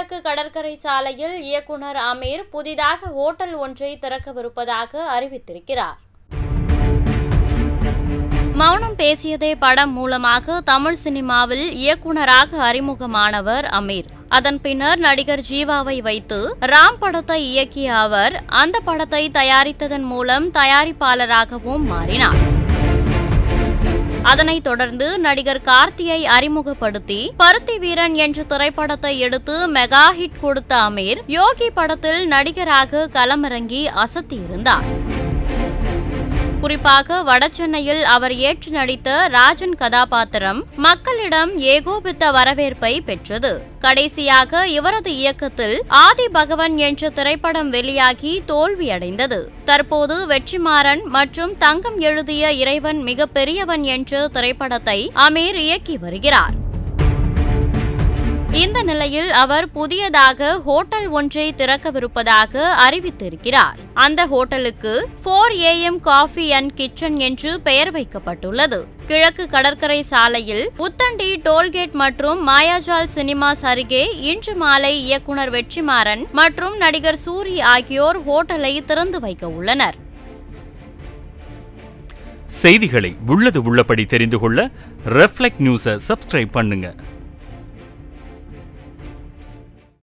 கிழக்கு கடற்கரை சாலையில் இயக்குனர் அமீர் புதிதாக ஹோட்டல் ஒன்றை திறக்கவிருப்பதாக அறிவித்திருக்கிறார் மௌனம் பேசியதே படம் மூலமாக தமிழ் சினிமாவில் இயக்குனராக அறிமுகமானவர் அமீர் அதன் பின்னர் நடிகர் ஜீவாவை வைத்து ராம் படத்தை இயக்கிய அவர் அந்த படத்தை தயாரித்ததன் மூலம் தயாரிப்பாளராகவும் மாறினார் அதனைத் தொடர்ந்து நடிகர் கார்த்தியை அறிமுகப்படுத்தி பருத்தி வீரன் என்ற திரைப்படத்தை எடுத்து மெகா ஹிட் கொடுத்த அமீர் யோகி படத்தில் நடிகராக களமிறங்கி அசத்தியிருந்தார் குறிப்பாக வடசென்னையில் அவர் ஏற்று நடித்த ராஜன் கதாபாத்திரம் மக்களிடம் ஏகோபித்த வரவேற்பை பெற்றது கடைசியாக இவரது இயக்கத்தில் ஆதி பகவன் என்ற திரைப்படம் வெளியாகி தோல்வியடைந்தது தற்போது வெற்றிமாறன் மற்றும் தங்கம் எழுதிய இறைவன் மிக பெரியவன் என்ற திரைப்படத்தை அமீர் இயக்கி வருகிறார் இந்த நிலையில் அவர் புதியதாக ஹோட்டல் ஒன்றை திறக்கவிருப்பதாக அறிவித்திருக்கிறார் அந்த ஹோட்டலுக்கு four AM coffee and kitchen என்று பெயர் வைக்கப்பட்டுள்ளது கிழக்கு கடற்கரை சாலையில் உத்தண்டி டோல்கேட் மற்றும் மாயாஜால் சினிமாஸ் அருகே இன்று மாலை இயக்குனர் வெற்றிமாறன் மற்றும் நடிகர் சூரி ஆகியோர் ஹோட்டலை திறந்து வைக்க உள்ளனர் செய்திகளை உள்ளது உள்ளபடி தெரிந்து கொள்ள ரெஃப்ளெக்ட் நியூஸை சப்ஸ்கிரைப் பண்ணுங்க